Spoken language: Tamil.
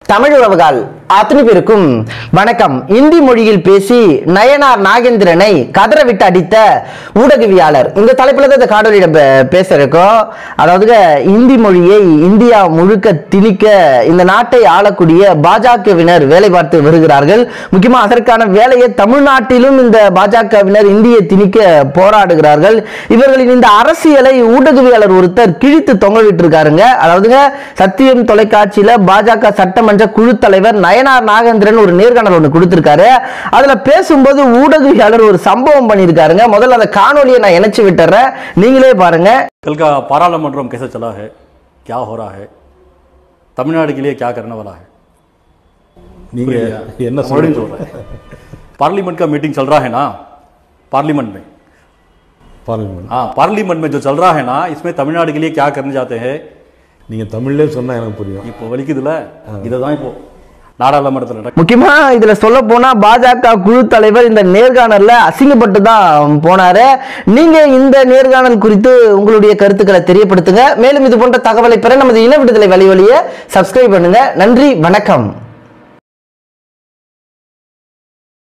தமிழ் உறவுகள் அத்தனை பேருக்கும் வணக்கம் இந்தி மொழியில் பேசி நயனார் நாகேந்திரனை கதறவிட்டு அடித்த ஊடகவியாளர் இந்த தலைப்புல தான் இந்த காணொலியிட பே- பேச இருக்கோம் அதாவது இந்தி மொழியை இந்தியா முழுக்க திணிக்க இந்த நாட்டை ஆளக்கூடிய பாஜகவினர் வேலை பார்த்து வருகிறார்கள் முக்கியமா அதற்கான வேலையை தமிழ்நாட்டிலும் இந்த பாஜகவினர் இந்தியை திணிக்க போராடுகிறார்கள் இவர்களின் இந்த அரசியலை ஊடகவியாளர் ஒருத்தர் கிழித்து தொங்கவிட்டு இருக்காருங்க அதாவதுங்க சத்தியம் தொலைக்காட்சியில பாஜக சட்டமன்ற குழு தலைவர் நயனார் நாகேந்திரன் ஒரு நேர்காணல் ஒன்று கொடுத்திருக்காரு அதுல பேசும்போது ஊடகவியாளர் ஒரு சம்பவம் பண்ணியிருக்காருங்க முதல்ல அந்த காணொலியை நான் இணைச்சு விட்டுறேன் நீங்களே பாருங்க कल का पार्लियामेंट कैसे चला है क्या हो रहा है तमिलनाडु के लिए क्या करने वाला है நீங்க என்ன मறுபடியும் சொல்றீங்க சொல்றேன் पार्लियामेंट का मीटिंग चल रहा है ना पार्लियामेंट में பார்லிமெண்ட் हाँ पार्लियामेंट में जो चल रहा है ना इसमें तमिलनाडु के लिए क्या करने जाते हैं நீங்க தமிழ்லயே சொன்னா எனக்கு புரியும் இப்போ வலிக்குதுல இதை தான் இப்போ நாடாளுமன்றத்தில் நடக்க முக்கியமா இதுல சொல்ல போனா பாஜக குழு தலைவர் இந்த நேர்காணல்ல அசிங்கப்பட்டு தான் போனாரு நீங்க இந்த நேர்காணல் குறித்து உங்களுடைய கருத்துக்களை தெரியப்படுத்துங்க மேலும் இது போன்ற தகவலை பெற நமது இன விடுதலை வழி வழியை சப்ஸ்கிரைப் பண்ணுங்க நன்றி வணக்கம்